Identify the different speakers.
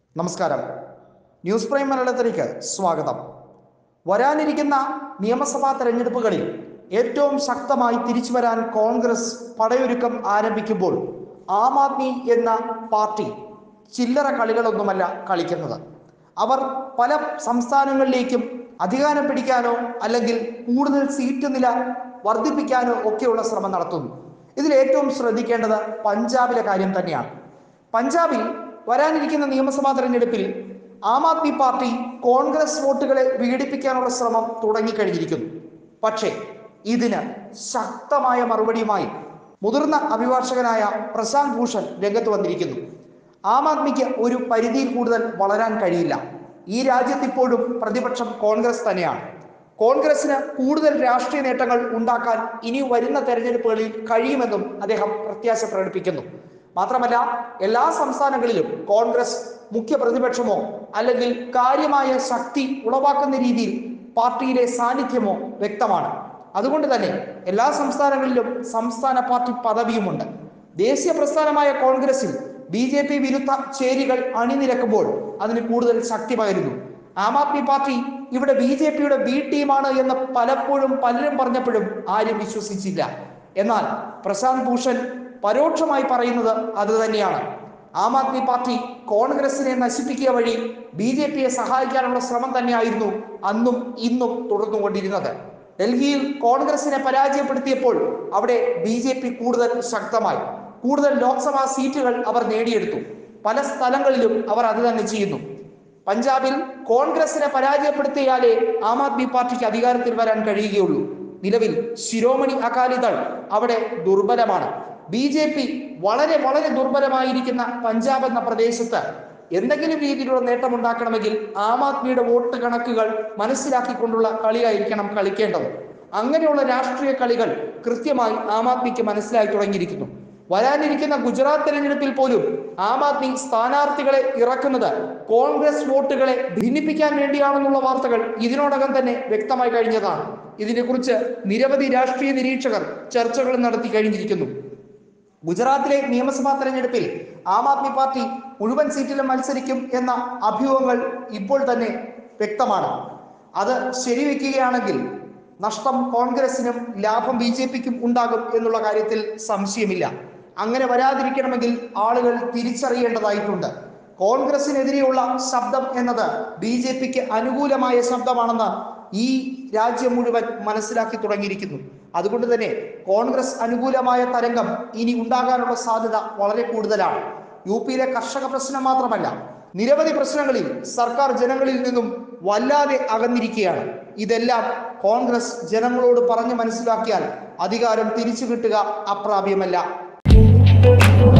Speaker 1: നമസ്കാരം news prime മലയാളത്തിലേക്ക് സ്വാഗതം വരാനിരിക്കുന്ന നിയമസഭാ തെരഞ്ഞെടുപ്പുകളിൽ ഏറ്റവും ശക്തമായി തിരിച്ചു വരാൻ കോൺഗ്രസ് പടയൊരുക്കം ആരംഭിക്കുമ്പോൾ ആം ആദ്മി എന്ന പാർട്ടി ചില്ലറ കളികളൊന്നുമല്ല കളിക്കുന്നത് അവർ പല സംസ്ഥാനങ്ങളിലേക്കും അധികാരം പിടിക്കാനോ അല്ലെങ്കിൽ കൂടുതൽ സീറ്റ് നില വർദ്ധിപ്പിക്കാനോ ഒക്കെയുള്ള ശ്രമം നടത്തുന്നു ഇതിൽ ഏറ്റവും ശ്രദ്ധിക്കേണ്ടത് പഞ്ചാബിലെ കാര്യം തന്നെയാണ് പഞ്ചാബിൽ വരാനിരിക്കുന്ന നിയമസഭാ തെരഞ്ഞെടുപ്പിൽ ആം ആദ്മി പാർട്ടി കോൺഗ്രസ് വോട്ടുകളെ വിഘടിപ്പിക്കാനുള്ള ശ്രമം തുടങ്ങിക്കഴിഞ്ഞിരിക്കുന്നു പക്ഷേ ഇതിന് ശക്തമായ മറുപടിയുമായി മുതിർന്ന അഭിഭാഷകനായ പ്രശാന്ത് ഭൂഷൺ രംഗത്ത് വന്നിരിക്കുന്നു ആം ആദ്മിക്ക് ഒരു പരിധിയിൽ കൂടുതൽ വളരാൻ കഴിയില്ല ഈ രാജ്യത്ത് ഇപ്പോഴും പ്രതിപക്ഷം കോൺഗ്രസ് തന്നെയാണ് കോൺഗ്രസിന് കൂടുതൽ രാഷ്ട്രീയ നേട്ടങ്ങൾ ഉണ്ടാക്കാൻ ഇനി വരുന്ന തെരഞ്ഞെടുപ്പുകളിൽ കഴിയുമെന്നും അദ്ദേഹം പ്രത്യാശ പ്രകടിപ്പിക്കുന്നു മാത്രമല്ല എല്ലാ സംസ്ഥാനങ്ങളിലും കോൺഗ്രസ് മുഖ്യ പ്രതിപക്ഷമോ അല്ലെങ്കിൽ കാര്യമായ ശക്തി ഉളവാക്കുന്ന രീതിയിൽ പാർട്ടിയിലെ സാന്നിധ്യമോ വ്യക്തമാണ് അതുകൊണ്ട് തന്നെ എല്ലാ സംസ്ഥാനങ്ങളിലും സംസ്ഥാന പാർട്ടി പദവിയുമുണ്ട് ദേശീയ പ്രസ്ഥാനമായ കോൺഗ്രസിൽ ബി ജെ പി വിരുദ്ധ ചേരികൾ അണിനിരക്കുമ്പോൾ അതിന് കൂടുതൽ ശക്തി പകരുന്നു ആം ആദ്മി പാർട്ടി ഇവിടെ ബി ജെ പിയുടെ ബി ടീമാണ് എന്ന് പലപ്പോഴും പലരും പറഞ്ഞപ്പോഴും ആരും വിശ്വസിച്ചില്ല എന്നാൽ പ്രശാന്ത് ഭൂഷൺ പരോക്ഷമായി പറയുന്നത് അത് തന്നെയാണ് ആം ആദ്മി പാർട്ടി കോൺഗ്രസിനെ നശിപ്പിക്കുക വഴി ബി ജെ പിയെ സഹായിക്കാനുള്ള ശ്രമം തന്നെയായിരുന്നു അന്നും ഇന്നും തുടർന്നുകൊണ്ടിരുന്നത് ഡൽഹിയിൽ കോൺഗ്രസിനെ പരാജയപ്പെടുത്തിയപ്പോൾ അവിടെ ബി ജെ പി കൂടുതൽ ശക്തമായി കൂടുതൽ ലോക്സഭാ സീറ്റുകൾ അവർ നേടിയെടുത്തു പല സ്ഥലങ്ങളിലും അവർ അത് തന്നെ ചെയ്യുന്നു പഞ്ചാബിൽ കോൺഗ്രസിനെ പരാജയപ്പെടുത്തിയാലേ ആം ആദ്മി പാർട്ടിക്ക് അധികാരത്തിൽ വരാൻ കഴിയുകയുള്ളൂ നിലവിൽ ശിരോമണി അകാലിദൾ അവിടെ ദുർബലമാണ് ബി ജെ പി വളരെ വളരെ ദുർബലമായിരിക്കുന്ന പഞ്ചാബ് എന്ന പ്രദേശത്ത് എന്തെങ്കിലും രീതിയിലുള്ള നേട്ടം ഉണ്ടാക്കണമെങ്കിൽ ആം ആദ്മിയുടെ വോട്ട് കണക്കുകൾ മനസ്സിലാക്കിക്കൊണ്ടുള്ള കളിയായിരിക്കണം കളിക്കേണ്ടത് അങ്ങനെയുള്ള രാഷ്ട്രീയ കളികൾ കൃത്യമായി ആം ആദ്മിക്ക് മനസ്സിലായി തുടങ്ങിയിരിക്കുന്നു വരാനിരിക്കുന്ന ഗുജറാത്ത് തെരഞ്ഞെടുപ്പിൽ പോലും ആം ആദ്മി സ്ഥാനാർത്ഥികളെ ഇറക്കുന്നത് കോൺഗ്രസ് വോട്ടുകളെ ഭിന്നിപ്പിക്കാൻ വേണ്ടിയാണെന്നുള്ള വാർത്തകൾ ഇതിനോടകം തന്നെ വ്യക്തമായി കഴിഞ്ഞതാണ് ഇതിനെക്കുറിച്ച് നിരവധി രാഷ്ട്രീയ നിരീക്ഷകർ ചർച്ചകൾ നടത്തി കഴിഞ്ഞിരിക്കുന്നു ഗുജറാത്തിലെ നിയമസഭാ തെരഞ്ഞെടുപ്പിൽ ആം ആദ്മി പാർട്ടി മുഴുവൻ സീറ്റിലും മത്സരിക്കും എന്ന അഭ്യൂഹങ്ങൾ ഇപ്പോൾ തന്നെ വ്യക്തമാണ് അത് ശരിവെക്കുകയാണെങ്കിൽ നഷ്ടം കോൺഗ്രസിനും ലാഭം ബി ജെ പിക്കും ഉണ്ടാകും എന്നുള്ള കാര്യത്തിൽ സംശയമില്ല അങ്ങനെ വരാതിരിക്കണമെങ്കിൽ ആളുകൾ തിരിച്ചറിയേണ്ടതായിട്ടുണ്ട് കോൺഗ്രസിനെതിരെയുള്ള ശബ്ദം എന്നത് ബി ജെ പിക്ക് അനുകൂലമായ ശബ്ദമാണെന്ന് ഈ രാജ്യം മുഴുവൻ മനസ്സിലാക്കി തുടങ്ങിയിരിക്കുന്നു അതുകൊണ്ട് തന്നെ കോൺഗ്രസ് അനുകൂലമായ തരംഗം ഇനി ഉണ്ടാകാനുള്ള സാധ്യത വളരെ കൂടുതലാണ് യു പിയിലെ കർഷക പ്രശ്നം മാത്രമല്ല നിരവധി പ്രശ്നങ്ങളിൽ സർക്കാർ ജനങ്ങളിൽ നിന്നും വല്ലാതെ അകന്നിരിക്കുകയാണ് ഇതെല്ലാം കോൺഗ്രസ് ജനങ്ങളോട് പറഞ്ഞു മനസ്സിലാക്കിയാൽ അധികാരം തിരിച്ചു കിട്ടുക അപ്രാപ്യമല്ല